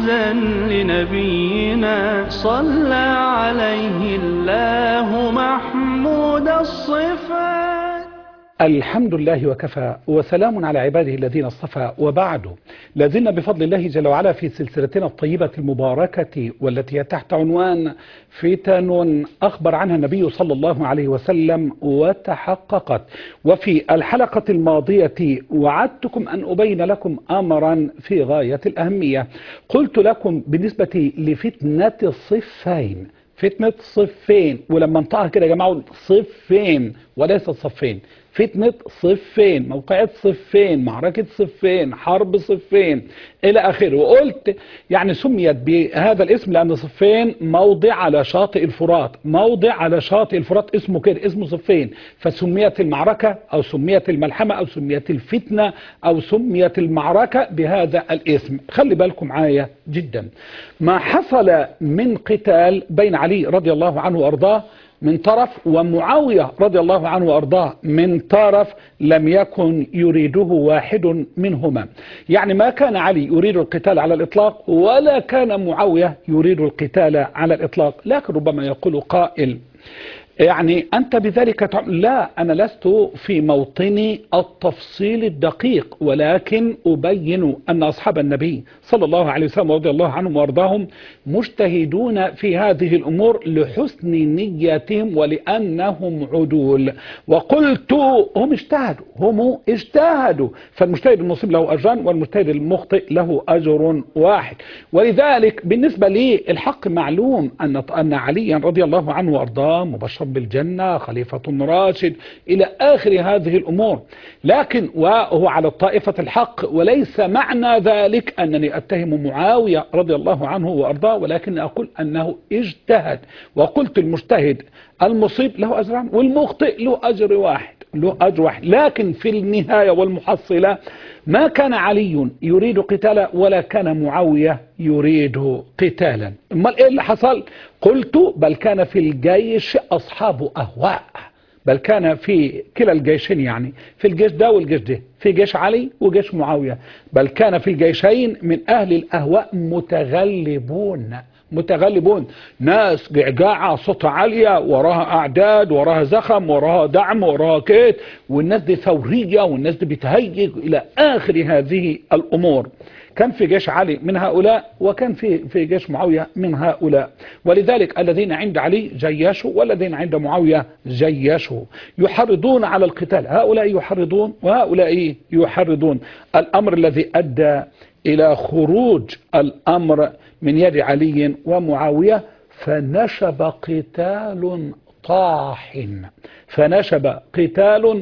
تمجيدا لنبينا صلى عليه الله محمود الصفات الحمد لله وكفى وسلام على عباده الذين اصطفى وبعد لازلنا بفضل الله جل وعلا في سلسلتنا الطيبة المباركة والتي هي تحت عنوان فتن أخبر عنها النبي صلى الله عليه وسلم وتحققت وفي الحلقة الماضية وعدتكم أن أبين لكم أمرا في غاية الأهمية قلت لكم بالنسبة لفتنة الصفين فتنة صفين ولما انطقها كده يا جماعة صفين وليس صفين فتنة صفين موقعة صفين معركة صفين حرب صفين إلى آخره وقلت يعني سميت بهذا الاسم لأن صفين موضع على شاطئ الفرات موضع على شاطئ الفرات اسمه كده اسمه صفين فسميت المعركة أو سميت الملحمة أو سميت الفتنة أو سميت المعركة بهذا الاسم خلي بالكم معايا جدا ما حصل من قتال بين علي رضي الله عنه وأرضاه من طرف ومعاوية رضي الله عنه وأرضاه من طرف لم يكن يريده واحد منهما يعني ما كان علي يريد القتال على الإطلاق ولا كان معاوية يريد القتال على الإطلاق لكن ربما يقول قائل يعني أنت بذلك تعمل لا أنا لست في موطن التفصيل الدقيق ولكن أبين أن أصحاب النبي صلى الله عليه وسلم رضي الله عنهم وارضاهم مجتهدون في هذه الأمور لحسن نيتهم ولأنهم عدول وقلت هم اجتهدوا هم اجتهدوا فالمجتهد المصيب له أجران والمجتهد المخطئ له أجر واحد ولذلك بالنسبة لي الحق معلوم أن أن عليا رضي الله عنه وارضاه مبشر بالجنة خليفة راشد إلى آخر هذه الأمور لكن وهو على الطائفة الحق وليس معنى ذلك أنني أتهم معاوية رضي الله عنه وأرضاه ولكن أقول أنه اجتهد وقلت المجتهد المصيب له أجران والمخطئ له أجر واحد له أجر واحد لكن في النهاية والمحصلة ما كان علي يريد قتالا ولا كان معاوية يريد قتالا امال ايه اللي حصل قلت بل كان في الجيش أصحاب أهواء بل كان في كلا الجيشين يعني في الجيش ده والجيش ده في جيش علي وجيش معاوية بل كان في الجيشين من أهل الأهواء متغلبون متغلبون ناس جعجاعة صوت عالية وراها أعداد وراها زخم وراها دعم وراها كيت والناس دي ثورية والناس دي بتهيج إلى آخر هذه الأمور كان في جيش علي من هؤلاء وكان في في جيش معاوية من هؤلاء ولذلك الذين عند علي جيشوا والذين عند معاوية جيشوا يحرضون على القتال هؤلاء يحرضون وهؤلاء يحرضون الأمر الذي أدى إلى خروج الأمر من يد علي ومعاوية فنشب قتال طاحن فنشب قتال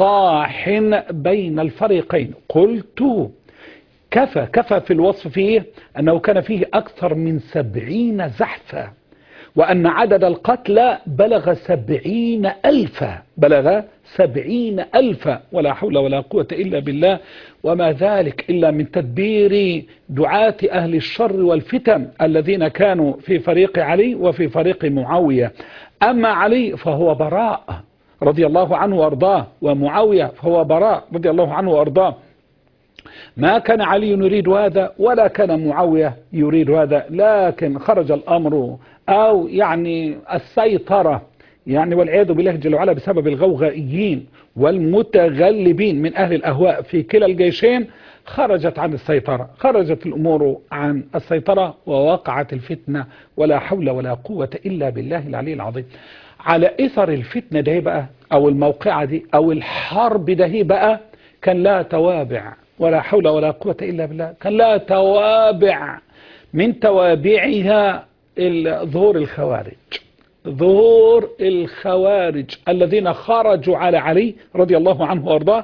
طاحن بين الفريقين قلت كفى كفى في الوصف فيه أنه كان فيه أكثر من سبعين زحفا وأن عدد القتلى بلغ سبعين ألفا بلغ سبعين ألفا ولا حول ولا قوة إلا بالله وما ذلك إلا من تدبير دعاة أهل الشر والفتن الذين كانوا في فريق علي وفي فريق معاوية أما علي فهو براء رضي الله عنه وأرضاه ومعاوية فهو براء رضي الله عنه وأرضاه ما كان علي يريد هذا ولا كان معاوية يريد هذا لكن خرج الأمر أو يعني السيطرة يعني والعياذ بالله جل وعلا بسبب الغوغائيين والمتغلبين من أهل الأهواء في كلا الجيشين خرجت عن السيطرة خرجت الأمور عن السيطرة ووقعت الفتنة ولا حول ولا قوة إلا بالله العلي العظيم على إثر الفتنة ده بقى أو الموقعة دي أو الحرب ده بقى كان لا توابع ولا حول ولا قوة إلا بالله كان لا توابع من توابعها ظهور الخوارج ظهور الخوارج الذين خرجوا على علي رضي الله عنه وارضاه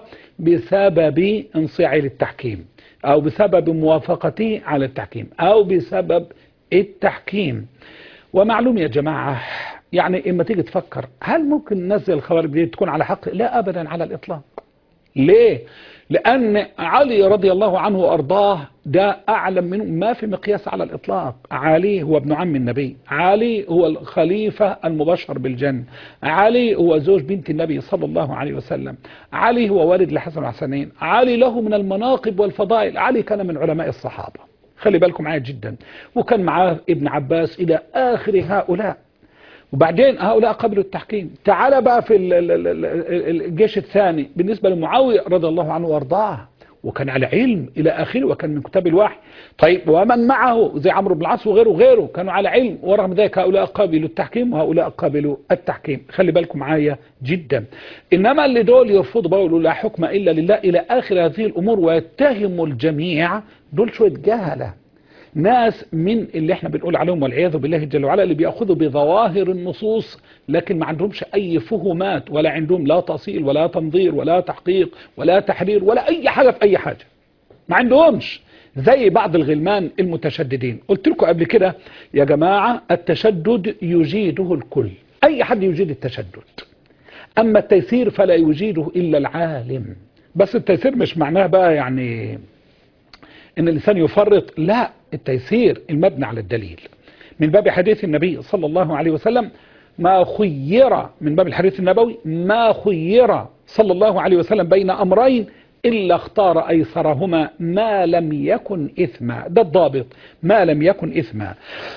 بسبب انصياعه للتحكيم أو بسبب موافقته على التحكيم أو بسبب التحكيم ومعلوم يا جماعة يعني إما تيجي تفكر هل ممكن الناس زي الخوارج دي تكون على حق لا أبدا على الإطلاق ليه لأن علي رضي الله عنه وأرضاه ده أعلم منه ما في مقياس على الإطلاق علي هو ابن عم النبي علي هو الخليفة المبشر بالجنة علي هو زوج بنت النبي صلى الله عليه وسلم علي هو والد لحسن الحسنين علي له من المناقب والفضائل علي كان من علماء الصحابة خلي بالكم معايا جدا وكان معاه ابن عباس إلى آخر هؤلاء وبعدين هؤلاء قبلوا التحكيم تعال بقى في ال- ال- ال- ال- الجيش الثاني بالنسبة لمعاوية رضي الله عنه وارضاه وكان على علم إلى آخره وكان من كتاب الوحي طيب ومن معه زي عمرو بن العاص وغيره وغيره كانوا على علم ورغم ذلك هؤلاء قابلوا التحكيم وهؤلاء قابلوا التحكيم خلي بالكم معايا جدا إنما اللي دول يرفضوا بقى يقولوا لا حكم إلا لله إلى آخر هذه الأمور ويتهموا الجميع دول شوية جهلة ناس من اللي احنا بنقول عليهم والعياذ بالله جل وعلا اللي بياخذوا بظواهر النصوص لكن ما عندهمش اي فهمات ولا عندهم لا تأصيل ولا تنظير ولا تحقيق ولا تحرير ولا اي حاجة في اي حاجة ما عندهمش زي بعض الغلمان المتشددين قلت لكم قبل كده يا جماعة التشدد يجيده الكل اي حد يجيد التشدد اما التيسير فلا يجيده الا العالم بس التيسير مش معناه بقى يعني ان الانسان يفرط لا التيسير المبني على الدليل من باب حديث النبي صلى الله عليه وسلم ما خير من باب الحديث النبوي ما خير صلى الله عليه وسلم بين امرين الا اختار ايسرهما ما لم يكن اثما ده الضابط ما لم يكن اثما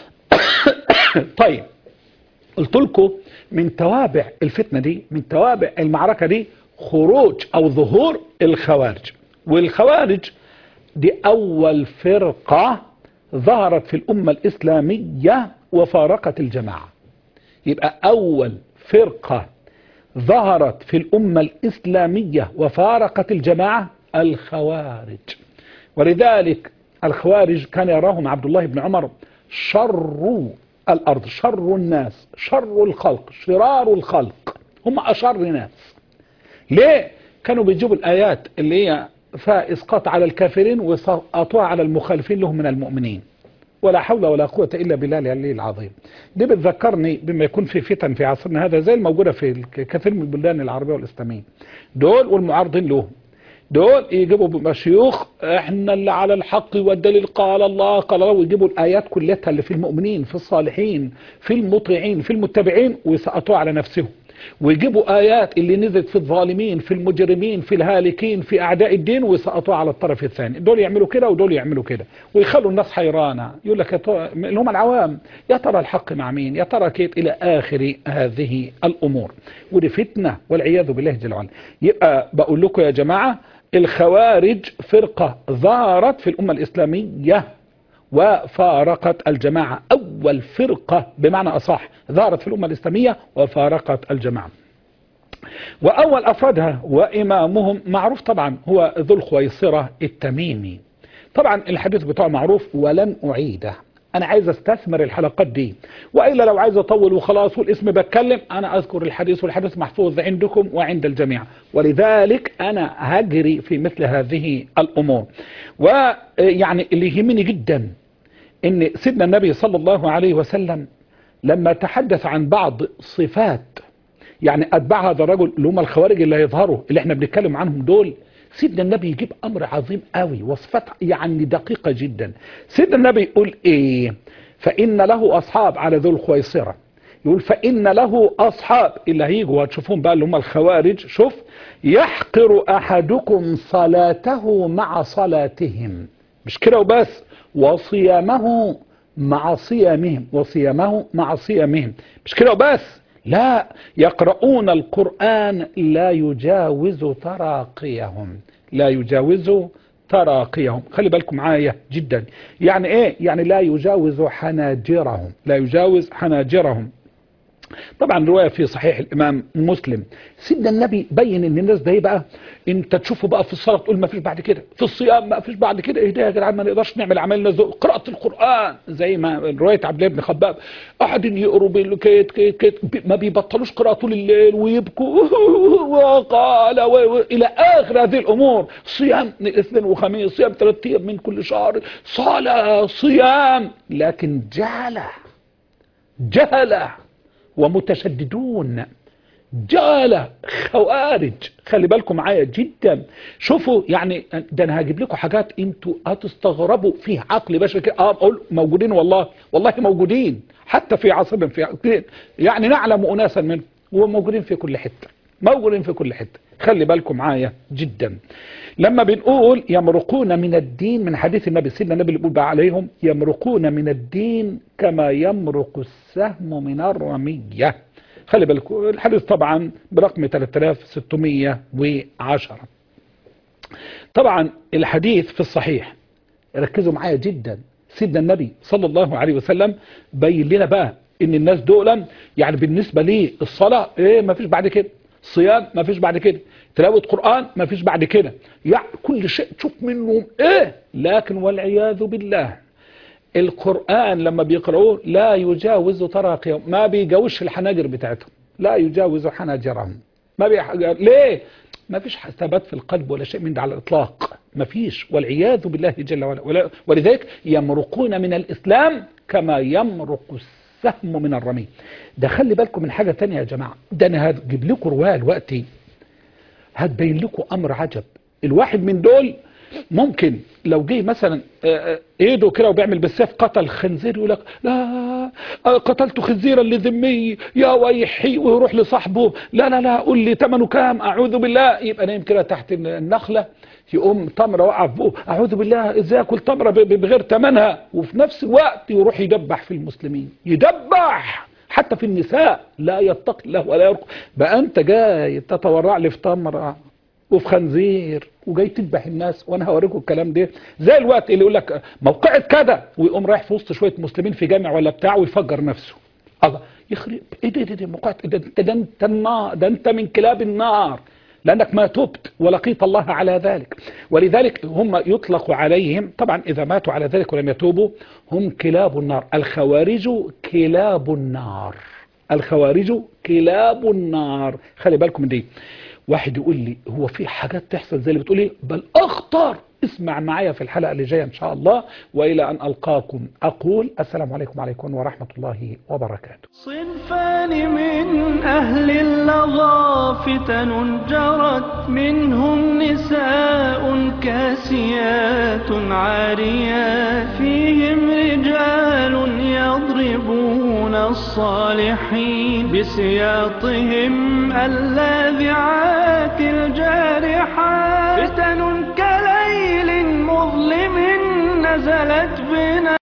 طيب قلت لكم من توابع الفتنة دي من توابع المعركة دي خروج او ظهور الخوارج والخوارج دي أول فرقة ظهرت في الأمة الإسلامية وفارقت الجماعة يبقى أول فرقة ظهرت في الأمة الإسلامية وفارقت الجماعة الخوارج ولذلك الخوارج كان يراهم عبد الله بن عمر شر الأرض شر الناس شر الخلق شرار الخلق هم أشر ناس ليه كانوا بيجيبوا الآيات اللي هي فإسقاط على الكافرين وسقطوها على المخالفين لهم من المؤمنين ولا حول ولا قوة إلا بالله العلي العظيم دي بتذكرني بما يكون في فتن في عصرنا هذا زي الموجودة في كثير من البلدان العربية والإسلامية دول والمعارضين لهم دول يجيبوا شيوخ احنا اللي على الحق والدليل قال الله قال الله ويجيبوا الآيات كلها اللي في المؤمنين في الصالحين في المطيعين في المتبعين ويسقطوها على نفسهم ويجيبوا آيات اللي نزلت في الظالمين في المجرمين في الهالكين في أعداء الدين ويسقطوها على الطرف الثاني دول يعملوا كده ودول يعملوا كده ويخلوا الناس حيرانة يقول لك يا ترى- اللي هم العوام يا ترى الحق مع مين يا ترى كيف إلى آخر هذه الأمور ودي فتنة والعياذ بالله جل وعلا يبقى بقول لكم يا جماعة الخوارج فرقة ظهرت في الأمة الإسلامية وفارقت الجماعة أول فرقة بمعنى أصح ظهرت في الأمة الإسلامية وفارقت الجماعة وأول أفرادها وإمامهم معروف طبعا هو ذو الخويصرة التميمي طبعا الحديث بتاعه معروف ولن أعيده أنا عايز استثمر الحلقات دي وإلا لو عايز أطول وخلاص والاسم بتكلم أنا أذكر الحديث والحديث محفوظ عندكم وعند الجميع ولذلك أنا هجري في مثل هذه الأمور ويعني اللي يهمني جدا ان سيدنا النبي صلى الله عليه وسلم لما تحدث عن بعض صفات يعني اتباع هذا الرجل اللي هم الخوارج اللي هيظهروا اللي احنا بنتكلم عنهم دول سيدنا النبي يجيب امر عظيم قوي وصفات يعني دقيقة جدا سيدنا النبي يقول ايه فان له اصحاب على ذو الخويصرة يقول فان له اصحاب اللي هيجوا هتشوفون بقى اللي هم الخوارج شوف يحقر احدكم صلاته مع صلاتهم مش كده وبس وصيامه مع صيامهم وصيامه مع صيامهم مش كده وبس لا يقرؤون القرآن لا يجاوز تراقيهم لا يجاوز تراقيهم خلي بالكم معايا جدا يعني ايه يعني لا يجاوز حناجرهم لا يجاوز حناجرهم طبعا رواية في صحيح الإمام مسلم سيدنا النبي بين ان الناس ده إيه بقى انت تشوفه بقى في الصلاة تقول ما فيش بعد كده في الصيام ما فيش بعد كده ايه ده يا جدعان ما نقدرش نعمل عملنا زي قراءة القرآن زي ما رواية عبد الله بن خباب احد يقروا بالكيت كيت كيت ما بيبطلوش قراءة طول الليل ويبكوا وقال و... و... الى اخر هذه الامور صيام الاثنين وخميس صيام ثلاث ايام من كل شهر صلاة صيام لكن جهله جهله ومتشددون جالة خوارج خلي بالكم معايا جدا شوفوا يعني ده انا هجيب لكم حاجات انتوا هتستغربوا فيه عقل بشري كده اه اقول موجودين والله والله موجودين حتى في عصرنا في يعني نعلم اناسا منهم وموجودين في كل حته موجودين في كل حتة خلي بالكم معايا جدا لما بنقول يمرقون من الدين من حديث النبي سيدنا النبي اللي بيقول بقى عليهم يمرقون من الدين كما يمرق السهم من الرمية خلي بالكم الحديث طبعا برقم 3610 طبعا الحديث في الصحيح ركزوا معايا جدا سيدنا النبي صلى الله عليه وسلم بين لنا بقى ان الناس دولا يعني بالنسبة لي الصلاة ايه ما فيش بعد كده صيام ما فيش بعد كده تلاوة قرآن ما فيش بعد كده يعني كل شيء تشوف منهم ايه لكن والعياذ بالله القرآن لما بيقرأوه لا يجاوز تراقيهم ما بيجاوزش الحناجر بتاعتهم لا يجاوز حناجرهم ما بيح... ليه ما فيش ثبات في القلب ولا شيء من ده على الإطلاق ما فيش والعياذ بالله جل وعلا ولا- ولذلك يمرقون من الإسلام كما يمرق السهم من الرمي ده خلي بالكم من حاجة تانية يا جماعة ده أنا هجيب لكم رواية دلوقتي هتبين لكم أمر عجب الواحد من دول ممكن لو جه مثلا آه، آه، ايده كده وبيعمل بالسيف قتل خنزير يقول لك لا آه، قتلت خنزيرا لذمي يا ويحي ويروح لصاحبه لا لا لا قول لي ثمنه كام اعوذ بالله يبقى نايم كده تحت النخله يقوم تمره وقع في بقه اعوذ بالله ازاي اكل تمره ب- ب- بغير ثمنها وفي نفس الوقت يروح يدبح في المسلمين يدبح حتى في النساء لا يتقي الله ولا يرقى بقى انت جاي تتورع لي في تمره وفي خنزير وجاي تذبح الناس وانا هوريكم الكلام ده زي الوقت اللي يقول لك موقعة كذا ويقوم رايح في وسط شويه مسلمين في جامع ولا بتاع ويفجر نفسه الله يخرب ايه ده ده ده موقعة ده انت ده انت النار ده انت من كلاب النار لانك ما تبت ولقيت الله على ذلك ولذلك هم يطلق عليهم طبعا اذا ماتوا على ذلك ولم يتوبوا هم كلاب النار الخوارج كلاب النار الخوارج كلاب النار خلي بالكم من دي واحد يقول لي هو في حاجات تحصل زي اللي بتقولي بل اخطر اسمع معايا في الحلقة اللي جاية ان شاء الله والى ان القاكم اقول السلام عليكم وعليكم ورحمة الله وبركاته صنفان من أهل اللظى فتن جرت منهم نساء كاسيات عاريات فيهم رجال يضربون الصالحين بسياطهم اللاذعات الجارحات فتن كليل مظلم نزلت بنا